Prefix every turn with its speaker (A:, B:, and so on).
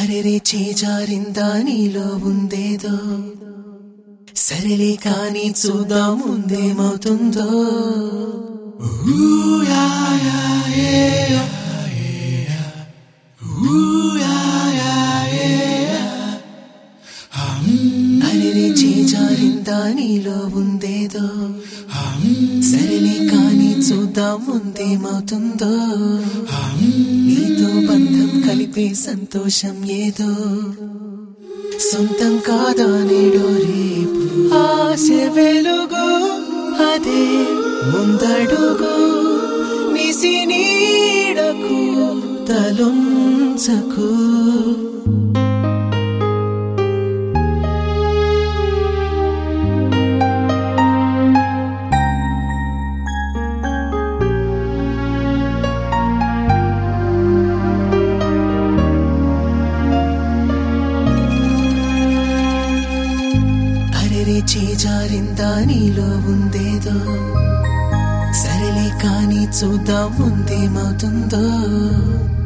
A: అరెరే చేజారిందా నీలో ఉందేదో సరేలే కానీ చూద్దాం ముందేమవుతుందో అరెరే చేజారిందా నీలో ఉందేదో సరేలే కానీ చూద్దాం ముందేమవుతుందో నీతో బంధం కలిపే సంతోషం ఏదో సొంతం కాదా నేడో రేపు ఆశ వెలుగు అదే ముందడుగు నిసి నీడకు తలొంచకు అరెరే చేజారిందా నీలో ఉందేదో సరేలే కానీ చూద్దాం ముందేమవుతుందో